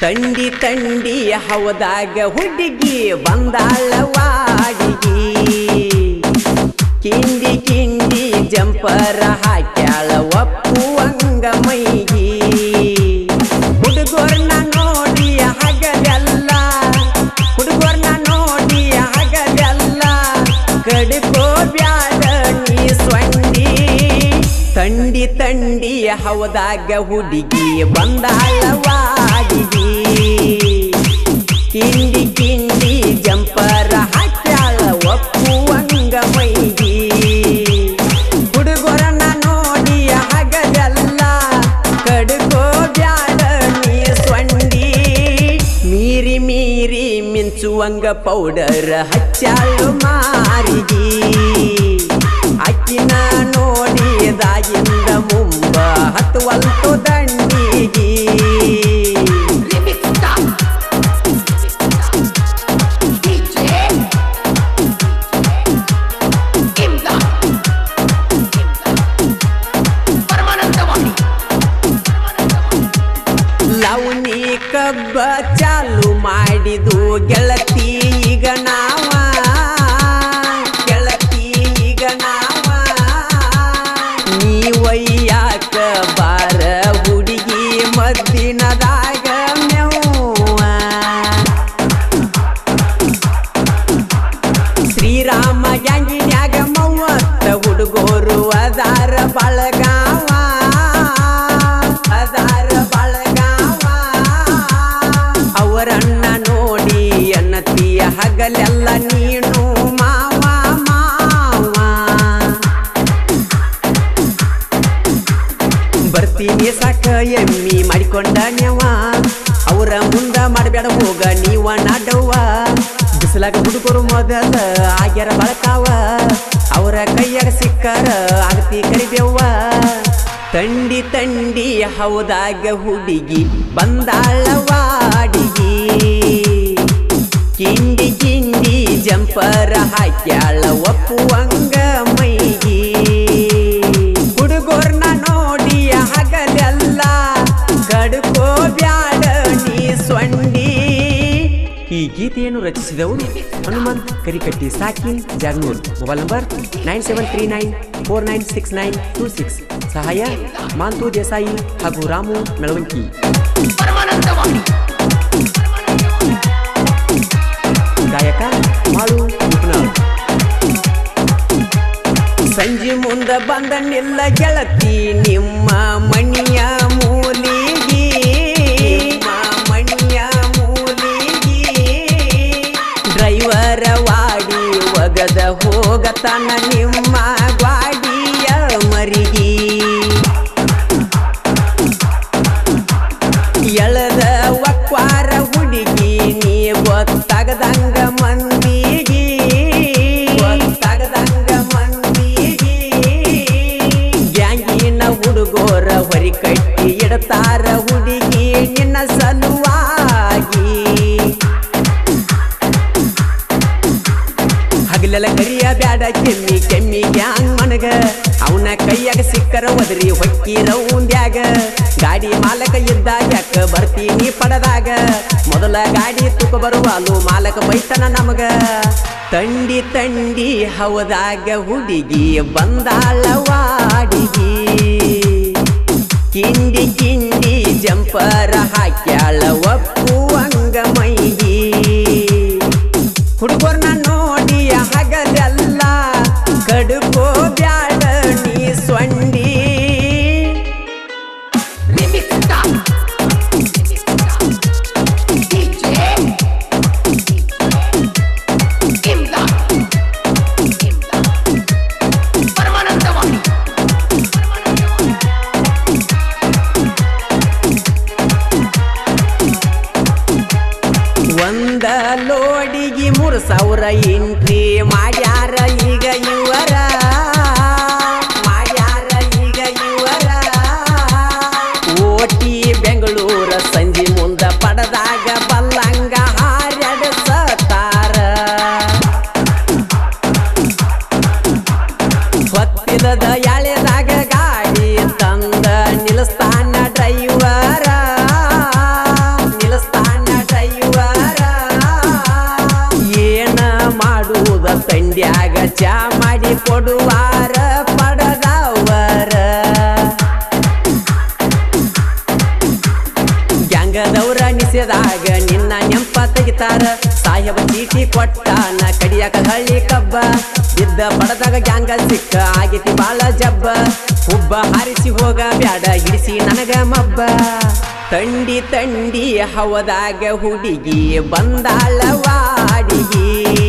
ತಂಡಿ ತಂಡಿ ಹವದಾಗ ಹುಡುಗಿ ಬಂದಾಳ ವಾಡಿಗಿ ಕಿಂಡಿ ಕಿಂಡಿ ಜಂಪರ ಹಾಕ್ಯಾಳ ಒಪ್ಪುವಂಗ ಮೈಗಿ ಹುಡುಗರ್ನ ನೋಡಿ ಹಗಲೆಲ್ಲ ಹುಡುಗರ್ನ ನೋಡಿ ಹಗಲೆಲ್ಲ ಕಡ್ಕೋ ಬ್ಯಾಡ ನೀ ಸ್ವಂಡಿ ತಂಡಿ ತಂಡಿ ಹವದಾಗ ಹುಡುಗಿ ಬಂದಾಳ ವಾಡಿಗಿ ಕಿಂಡಿ ಕಿಂಡಿ ಜಂಪರ ಹಾಕ್ಯಾಳ ಒಪ್ಪುವಂಗ ಮೈಗಿ ಹುಡುಗರನ್ನ ನೋಡಿ ಹಗಲೆಲ್ಲ ಕಡ್ಕೋ ಬ್ಯಾಡ ನೀ ಸ್ವಂಡಿ ಮೀರಿ ಮೀರಿ ಮಿಂಚುವಂಗ ಪೌಡರ್ ಹಚ್ಚಾಳು ಮಾರಿಗಿ ಅಕ್ಕಿನ ನೋಡಿದಾಗಿಂದ ಮುಂಬ ಹತ್ತುವಲ್ತು ದಂಡಿಗಿ Remix Star. DJ. Imdad. ಪರಮಾನಂದವಾಣಿ ಲವಣಿ ಕಬ್ಬ ಚಾಲು ಮಾಡಿದು ಗೆಳತಿ ಈಗ ನಾವ ಗೆಳತಿ ಈಗ ನಾವ ನೀವಯ್ಯಾಕ ಬಾರ ಹುಡುಗಿ ಮದ್ದಿನದಾಗ ಮೆವ್ವ ಶ್ರೀರಾಮ ಗ್ಯಾಂಗಿನ್ಯಾಗ ಮೂವತ್ತ ಹುಡುಗೋರು ಅದಾರ ಬಳಗಾವ ಅದಾರ ಬಳಗಾವ ಅವರನ್ನ ನೋಡಿ ಅನ್ನತಿಯ ಹಗಲೆಲ್ಲ ನೀನು ಮಾವ ಮಾವ ಬರ್ತೀನಿ ಸಾಕ ಎಮ್ಮಿ ಮಾಡಿಕೊಂಡ ನೆವ ಅವರ ಮುಂದ ಮಾಡಬೇಡ ಹೋಗ ನೀವ ನಾಡವ್ವ ಬಿಸಿಲಾಗ ಹುಡುಗರು ಮೊದಲ ಆಗ್ಯಾರ ಬಳಕಾವ ಅವರ ಕೈಯಾಗ ಸಿಕ್ಕಾರ ಆಗತಿ ಕರಿಬೇವ್ವ ತಂಡಿ ತಂಡಿ ಹೌದಾಗ ಹುಡುಗಿ ಬಂದಾಳ ವಾಡಿಗಿ ಕಿಂಡಿ ಕಿಂಡಿ ಜಂಪರ ಹಾಕ್ಯಾಳ ಒಪ್ಪುವಂಗ ಮೈಗಿ ಹುಡುಗರ್ನ ನೋಡಿ ಹಗಲೆಲ್ಲ ಕಡ್ಕೋ ಬ್ಯಾಡ ನೀ ಸೊಂಡಿ ಈ ಗೀತೆಯನ್ನು ರಚಿಸಿದವರು ಹನುಮಂತ್ ಕರಿಕಟ್ಟಿ ಸಾಕಿನ್ Jagnur mobile number nine seven three nine four nine six nine two six ಸಹಾಯ ಮಾಂತು ದೇಸಾಯಿ ಹಾಗೂ ರಾಮು ಮೆಳವಂಕಿ ಪರಮಾನಂದವಾಣಿ ಗಾಯಕ ಮಾಳು ಉಪನಾಳ್ ಸಂಜೆ ಮುಂದ ಬಂದ ನಿಲ್ಲ ಗೆಳತಿ ನಿಮ್ಮ ಮಣಿಯ ಮೂಲಿಗಿ ನಿಮ್ಮ ಮಣಿಯ ಮೂಲಿಗಿ ಡ್ರೈವರ ವಾಡಿ ಒಗದ ಹೋಗತನ ನಿಮ್ಮ ಗಾಡಿಯ ಮರಿಗಿ ಎಳದ ಒಕ್ವಾರ ಹುಡುಗಿ ನೀ ಗೊತ್ತಾಗದಂಗ ಮಂದಿಗಿ ಗೊತ್ತಾಗದಂಗ ಮಂದಿಗಿ ಗ್ಯಾಂಗಿನ ಹುಡುಗೋರ ಹೊರಿ ಕಟ್ಟಿ ಇಡತಾರ ಹುಡುಗಿ ನಿನ್ನ ಸಲುವಾಗಿ ಹಗಲೆಲ್ಲ ಕರಿಯ ಬ್ಯಾಡ ಕೆಮ್ಮಿ ಕೆಮ್ಮಿ ಗ್ಯಾಂಗ್ ಮನಗ ಅವನ ಕೈಯಾಗ ಸಿಕ್ಕರ ಒದರಿ ಹೊಕ್ಕಿರ ಉಂದ್ಯಾಗ ಗಾಡಿ ಮಾಲಕ ಇದ್ದ ಯಾಕ ಬರ್ತೀನಿ ಪಡದಾಗ ಮೊದಲ ಗಾಡಿ ತುಕ ಬರುವಾಲು ಮಾಲಕ ಬೈತನ ನಮಗ ತಂಡಿ ತಂಡಿ ಹವದಾಗ ಹುಡುಗಿ ಬಂದಾಳ ವಾಡಿಗಿ ಕಿಂಡಿ ಕಿಂಡಿ ಜಂಪರ ಹಾಕ್ಯಾಳ ಒಪ್ಪುವಂಗ ಮೈಗಿ ಹುಡುಗರ್ನ ನೋಡಿ ಹಗಲೆಲ್ಲ ಕಡುಕೋ ಬ್ಯಾಡ ನೀ ಸೊಂಡಿ Remix Star. DJ. Imdad. ಪರಮಾನಂದವಾಣಿ ಒಂದ ಲೋಡಿಗೆ ಮೂರು ಸಾವಿರ ಎಂಟ್ರಿ ಮಾಡ್ಯಾರ ಈಗ ಇವರ ಮಾಡ್ಯಾರ ಈಗ ಇವರ ಓಟಿ ಬೆಂಗಳೂರ ಸಂಜೆ ಮುಂದ ಪಡದಾಗ ಬಲ್ಲಂಗ ಹಾರ್ಯಾಡ ಸತಾರ ಗೊತ್ತಿಲ್ಲದ ಎಳೆದಾಗ ಗಾಡಿ ತಂದ ನಿಲ್ಲಿಸ್ತಾನ ಡ್ರೈವರ ನಿಲ್ಲಿಸ್ತಾನ ಚಾ ಮಾಡಿ ಕೊಡುವಾರ ಪಡದವರ ಗ್ಯಾಂಗದವ್ರ ನಿಸೆದಾಗ ನಿನ್ನ ನೆಂಪ ತೆಗಿತಾರ ಸಾಹೇಬ ಚೀಟಿ ಕೊಟ್ಟಾನ ಕಡಿಯಾಕ ಹಳ್ಳಿ ಕಬ್ಬ ಇದ್ದ ಬಡದಾಗ ಗ್ಯಾಂಗ ಸಿಕ್ಕ ಆಗೈತಿ ಬಾಳ ಜಬ್ಬ ಹುಬ್ಬ ಹಾರಿಸಿ ಹೋಗ ಬ್ಯಾಡ ಹಿಡಿಸಿ ನನಗ ಮಬ್ಬ ತಂಡಿ ತಂಡಿ ಹವದಾಗ ಹುಡುಗಿ ಬಂದಾಳ ವಾಡಿಗಿ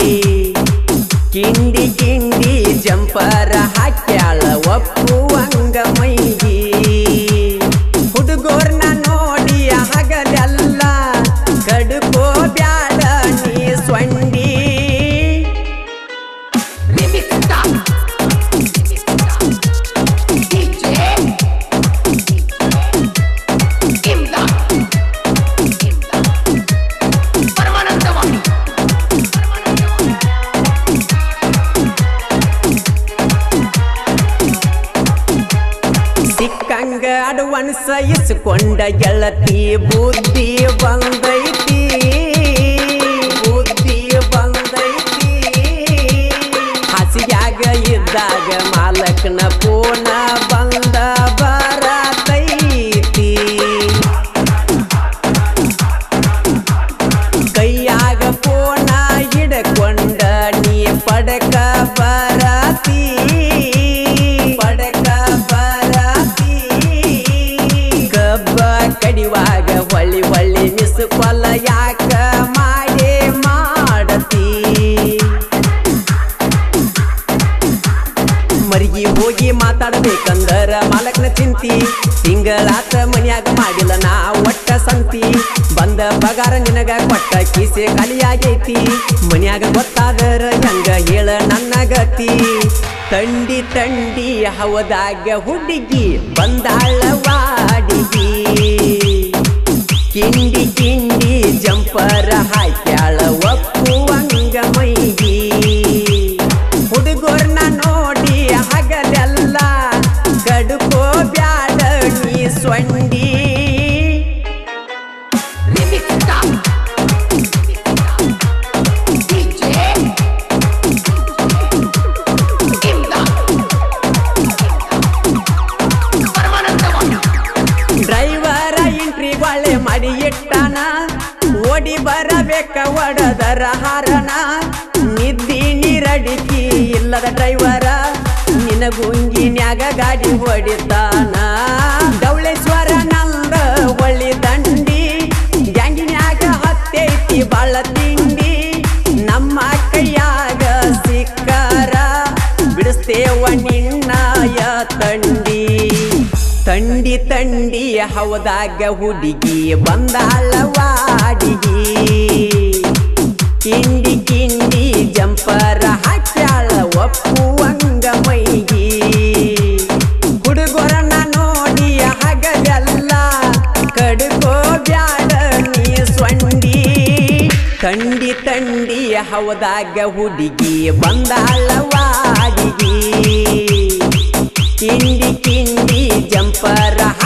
ಕಿಂಡಿ ಕಿಂಡಿ ಜಂಪರ ಹಾಕ್ಯಾಳ ಒಪ್ಪುವಂಗ ಮೈಗಿ ಹುಡುಗೋರ್ನ ನೋಡಿ ಹಗಲೆಲ್ಲ ಕಡುಕೋ ಬ್ಯಾಡ ನೀ ಸ್ವಂಡಿ Remix Star. DJ. Imdad. ಪರಮಾನಂದವಾಣಿ ಸಿಕ್ಕಂಗ ಅಡ್ವಾನ್ಸ್ ಇಸ್ಕೊಂಡ ಗೆಳತಿ ಬುದ್ಧಿ ಬಂದೈತಿ ಬುದ್ಧಿ ಬಂದೈತಿ ಹಾಸಿಗ್ಯಾಗ ಇದ್ದಾಗ ಮಾಲಕನ ಪೋನ ಬಂದ ಬರತೈತಿ ಕೈಯಾಗ ಪೋನ ಹಿಡ್ಕೊಂಡ ನೀ ಪಡಕ ಬರತಿ ಪಡಕ ಬರತಿ ಕಬ್ಬ ಕಡಿವಾಗ ಹೊಳ್ಳಿ ಹೊಳ್ಳಿ ಮಿಸ್ ಕೊಲ್ಲ ಯಾಕ ಮಾಡೇ ಮಾಡತಿ ಮರಿಗಿ ಹೋಗಿ ಮಾತಾಡ್ಬೇಕಂದರ ಮಾಲಕ್ನ ಚಿಂತಿ ತಿಂಗಳಾತ ಮನ್ಯಾಗ ಮಾಡಿಲ್ಲ ನಾ ಒಟ್ಟ ಸಂತಿ ಬಂದ ಪಗಾರ ನಿನಗ ಕೊಟ್ಟ ಕೀಸೆ ಖಾಲಿಯಾಗೈತಿ ಮನ್ಯಾಗ ಗೊತ್ತಾದರ ಹೆಂಗ ಹೇಳ ನನ್ನ ಗತಿ ತಂಡಿ ತಂಡಿ ಹವದಾಗ ಹುಡುಗಿ ಬಂದಾಳ ವಾಡಿಗಿ ಕಿಂಡಿ ಕಿಂಡಿ ಜಂಪರ ಹಾಕ್ಯಾಳ ಒಪ್ಪುವಂಗ ಮೈಗಿ ಹುಡುಗರ್ನ ನೋಡಿ ಹಗಲೆಲ್ಲ ಕಡುಕೋ ಬ್ಯಾಡ ನೀ ಸೊಂಡಿ Remix Star. DJ. Imdad. ಪರಮಾನಂದವಾಣಿ ಡ್ರೈವರ ಎಂಟ್ರಿ ಬಾಳೆ ಮಾಡಿ ಇಟ್ಟಾನ ಓಡಿ ಬರಬೇಕ ಒಡದರ ಹಾರನ ನಿದ್ದಿ ನೀರಡಿಕಿ ಇಲ್ಲದ ಡ್ರೈವರ ನಿನ ಗುಂಗಿನ್ಯಾಗ ಗಾಡಿ ಹೊಡಿತಾನ ಡೌಳೇಶ್ವರ ನಂದ ಒಳ್ಳಿ ದಂಡಿ ಗ್ಯಾಂಗಿನ್ಯಾಗ ಹತ್ತೈತಿ ಬಾಳ ತಿಂಡಿ ನಮ್ಮ ಕೈಯಾಗ ಸಿಕ್ಕರ ಬಿಡಿಸ್ತೇವ ನಿನ್ನಯ ತಂಡಿ ತಂಡಿ ತಂಡಿ ಹವದಾಗ ಹುಡುಗಿ ಬಂದಾಳ ವಾಡಿಗಿ ಕಿಂಡಿ ಕಿಂಡಿ ಜಂಪರ ಹಾಕ್ಯಾಳ ಒಪ್ಪುವಂಗ ಮೈಗಿ ಹುಡುಗರನ್ನ ನೋಡಿ ಹಗಲೆಲ್ಲ ಕಡುಕೋ ಬ್ಯಾಡ ನೀ ಸೊಂಡಿ ತಂಡಿ ತಂಡಿ ಹವದಾಗ ಹುಡುಗಿ ಬಂದಾಳ ವಾಡಿಗಿ ಕಿಂಡಿ ಕಿಂಡಿ ಜಂಪರ